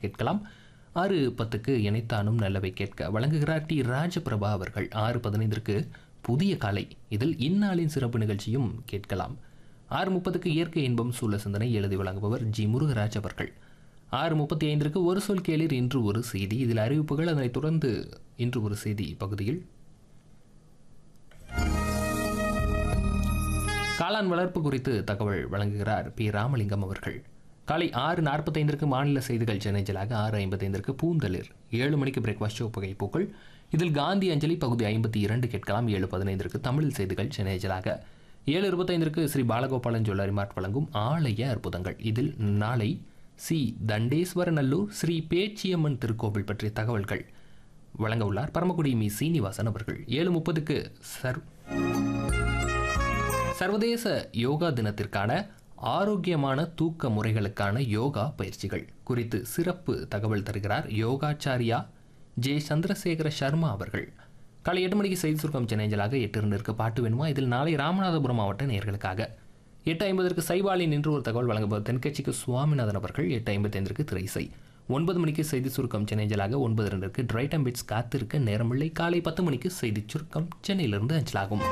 கேட்கலாம் ஆறு பத்துக்கு இணைத்தானும் நல்லவை கேட்க வழங்குகிறார் டி ராஜபிரபா அவர்கள் ஆறு பதினைந்திற்கு புதிய காலை இதில் இந்நாளின் சிறப்பு நிகழ்ச்சியும் கேட்கலாம் ஆறு முப்பதுக்கு இயற்கை இன்பம் சூழ சிந்தனை எழுதி வழங்குபவர் ஜி முருகராஜ் அவர்கள் ஆறு முப்பத்தி ஐந்திற்கு ஒரு சொல் கேளிர் இன்று ஒரு செய்தி இதில் அறிவிப்புகள் அதனைத் தொடர்ந்து இன்று ஒரு செய்தி பகுதியில் காளான் வளர்ப்பு குறித்து தகவல் வழங்குகிறார் பி ராமலிங்கம் அவர்கள் காலை ஆறு நாற்பத்தைந்திற்கு மாநில செய்திகள் சென்னைஜலாக ஆறு ஐம்பத்தைந்திற்கு பூந்தளிர் ஏழு மணிக்கு பிரேக்ஃபாஸ்ட் ஷோ புகைப்பூக்கள் இதில் காந்தி அஞ்சலி பகுதி ஐம்பத்தி இரண்டு கேட்கலாம் ஏழு பதினைந்திற்கு தமிழ் செய்திகள் சென்னைஜலாக ஏழு இருபத்தைந்திற்கு ஸ்ரீ பாலகோபாலன் ஜுவல்லரி மார்ட் வழங்கும் ஆலய அற்புதங்கள் இதில் நாளை சி தண்டேஸ்வரநல்லூர் ஸ்ரீ பேச்சியம்மன் திருக்கோவில் பற்றிய தகவல்கள் வழங்க உள்ளார் பரமக்குடி மீ சீனிவாசன் அவர்கள் ஏழு முப்பதுக்கு சர் சர்வதேச யோகா தினத்திற்கான ஆரோக்கியமான தூக்க முறைகளுக்கான யோகா பயிற்சிகள் குறித்து சிறப்பு தகவல் தருகிறார் யோகாச்சாரியா ஜே சந்திரசேகர சர்மா அவர்கள் காலை எட்டு மணிக்கு செய்தி சுருக்கம் சென்னைஞ்சலாக எட்டு இரண்டிற்கு பாட்டு வேணுமா இதில் நாளை ராமநாதபுரம் மாவட்ட நேர்களுக்காக எட்டு ஐம்பதற்கு சைபாலி நின்று ஒரு தகவல் வழங்குவது தென்கட்சிக்கு சுவாமிநாதன் அவர்கள் எட்டு ஐம்பத்தைந்திற்கு திரைசை ஒன்பது மணிக்கு செய்தி சுருக்கம் சென்னைஞ்சலாக ஒன்பது இரண்டிற்கு டிரைட் அம்பிட்ஸ் காத்திருக்க நேரமில்லை காலை பத்து மணிக்கு செய்தி சுருக்கம் சென்னையிலிருந்து அஞ்சலாகும்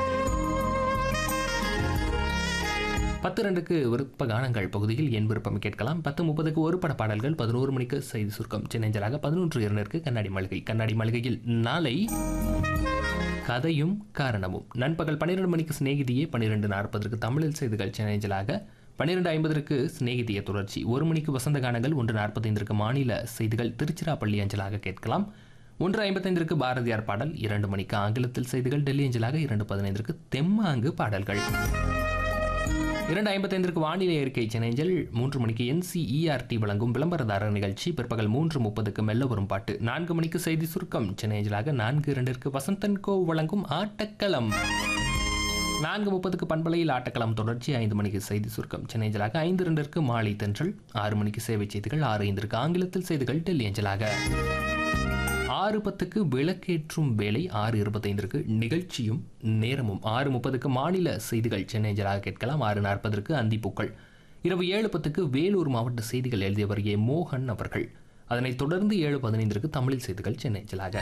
பத்து ரெண்டுக்கு விருப்ப கானங்கள் பகுதியில் என் விருப்பம் கேட்கலாம் பத்து முப்பதுக்கு ஒரு பட பாடல்கள் பதினோரு மணிக்கு செய்தி சுருக்கம் சின்னஞ்சலாக பதினொன்று இரண்டிற்கு கண்ணாடி மளிகை கண்ணாடி மளிகையில் நாளை கதையும் காரணமும் நண்பகல் பன்னிரெண்டு மணிக்கு சிநேகிதியே பன்னிரெண்டு நாற்பதற்கு தமிழில் செய்திகள் சின்னஞ்சலாக பன்னிரெண்டு ஐம்பதற்கு சிநேகிதிய தொடர்ச்சி ஒரு மணிக்கு வசந்த கானங்கள் ஒன்று நாற்பத்தைந்திற்கு மாநில செய்திகள் திருச்சிராப்பள்ளி அஞ்சலாக கேட்கலாம் ஒன்று ஐம்பத்தைந்திற்கு பாரதியார் பாடல் இரண்டு மணிக்கு ஆங்கிலத்தில் செய்திகள் டெல்லி அஞ்சலாக இரண்டு பதினைந்திற்கு தெம்மாங்கு பாடல்கள் இரண்டு ஐம்பத்தைந்திற்கு வானிலை அறிக்கை சென்னைஞ்சல் மூன்று மணிக்கு என்சிஇஆர்டி வழங்கும் விளம்பரதாரர் நிகழ்ச்சி பிற்பகல் மூன்று முப்பதுக்கு மெல்ல வரும் பாட்டு நான்கு மணிக்கு செய்தி சுருக்கம் சென்னைஞ்சலாக நான்கு இரண்டிற்கு வசந்தன் கோ வழங்கும் ஆட்டக்களம் நான்கு முப்பதுக்கு பண்பலையில் ஆட்டக்களம் தொடர்ச்சி ஐந்து மணிக்கு செய்தி சுருக்கம் சென்னைஞ்சலாக ஐந்து இரண்டிற்கு மாலை தென்றல் ஆறு மணிக்கு சேவை செய்திகள் ஆறு ஐந்திற்கு ஆங்கிலத்தில் செய்திகள் டெல்லி அஞ்சலாக ஆறு பத்துக்கு விளக்கேற்றும் வேலை ஆறு இருபத்தைந்திற்கு நிகழ்ச்சியும் நேரமும் ஆறு முப்பதுக்கு மாநில செய்திகள் சென்னை ஜலாக கேட்கலாம் ஆறு நாற்பதற்கு அந்திப்பூக்கள் இரவு ஏழு பத்துக்கு வேலூர் மாவட்ட செய்திகள் எழுதியவர் ஏ மோகன் அவர்கள் அதனைத் தொடர்ந்து ஏழு பதினைந்திற்கு தமிழில் செய்திகள் சென்னை ஜலாக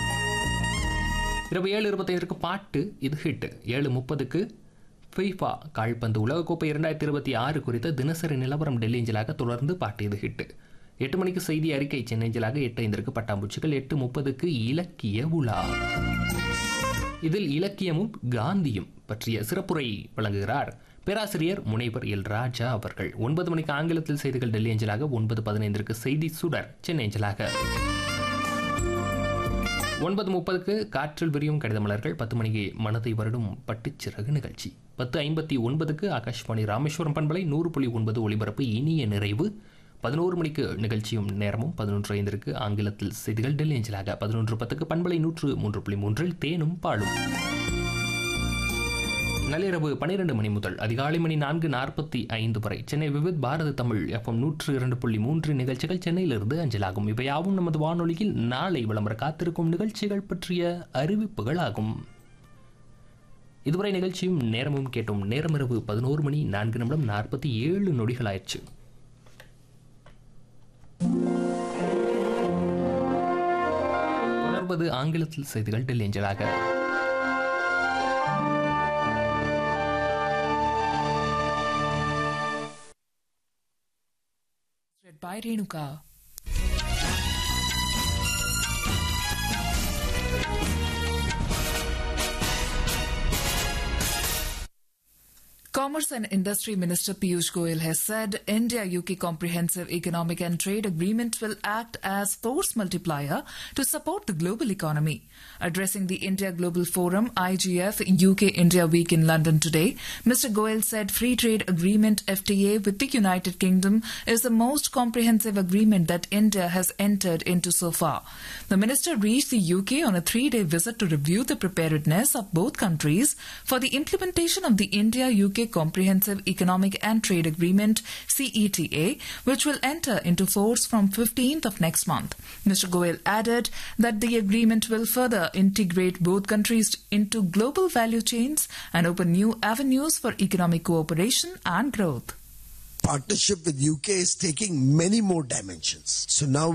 இரவு ஏழு இருபத்தைந்திற்கு பாட்டு இது ஹிட் ஏழு முப்பதுக்கு ஃபைஃபா கால்பந்து உலகக்கோப்பை இரண்டாயிரத்தி இருபத்தி ஆறு குறித்த தினசரி நிலவரம் டெல்லி அஞ்சலாக தொடர்ந்து பாட்டு இது ஹிட் எட்டு மணிக்கு செய்தி அறிக்கை சென்னைஞ்சலாக எட்டு ஐந்திற்கு பட்டாம்பூச்சிகள் எட்டு முப்பதுக்கு இலக்கிய உலா இதில் இலக்கியமும் காந்தியும் பற்றிய சிறப்புரை வழங்குகிறார் பேராசிரியர் முனைவர் எல் ராஜா அவர்கள் ஒன்பது மணிக்கு ஆங்கிலத்தில் செய்திகள் டெல்லி அஞ்சலாக ஒன்பது பதினைந்திற்கு செய்தி சுடர் சென்னை அஞ்சலாக ஒன்பது முப்பதுக்கு காற்றில் விரியும் கடித மலர்கள் பத்து மணிக்கு மனதை வருடும் பட்டுச்சிறகு நிகழ்ச்சி பத்து ஐம்பத்தி ஒன்பதுக்கு ஆகாஷ்வாணி ராமேஸ்வரம் பண்பலை நூறு புள்ளி ஒன்பது ஒளிபரப்பு இனிய நிறைவு பதினோரு மணிக்கு நிகழ்ச்சியும் நேரமும் பதினொன்று ஐந்திற்கு ஆங்கிலத்தில் செய்திகள் டெல்லி அஞ்சலாக பதினொன்று பத்துக்கு பண்பலை நூற்று மூன்று புள்ளி மூன்றில் தேனும் பாடும் நள்ளிரவு பன்னிரண்டு மணி முதல் அதிகாலை மணி நான்கு நாற்பத்தி ஐந்து வரை சென்னை விவித் பாரத தமிழ் எஃப்எம் நூற்று இரண்டு புள்ளி மூன்று நிகழ்ச்சிகள் சென்னையிலிருந்து அஞ்சலாகும் இவையாவும் நமது வானொலியில் நாளை விளம்பர காத்திருக்கும் நிகழ்ச்சிகள் பற்றிய அறிவிப்புகள் ஆகும் இதுவரை நிகழ்ச்சியும் நேரமும் கேட்டோம் நேரமிரவு பதினோரு மணி நான்கு நிமிடம் நாற்பத்தி ஏழு நொடிகள் ஆயிடுச்சு தொடர்வது ஆங்கிலத்தில் செய்திகள் டெல்லி அஞ்சலாக Read by Renuka. Commerce and Industry Minister Piyush Goyal has said India-UK Comprehensive Economic and Trade Agreement will act as force multiplier to support the global economy. Addressing the India Global Forum IGF UK India Week in London today, Mr. Goyal said free trade agreement FTA with the United Kingdom is the most comprehensive agreement that India has entered into so far. The minister reached the UK on a three-day visit to review the preparedness of both countries for the implementation of the India-UK Comprehensive Economic and Trade Agreement CETA, which will enter into force from 15th of next month. Mr. Goyal added that the agreement will further integrate both countries into global value chains and open new avenues for economic cooperation and growth. Partnership with UK is taking many more dimensions. So now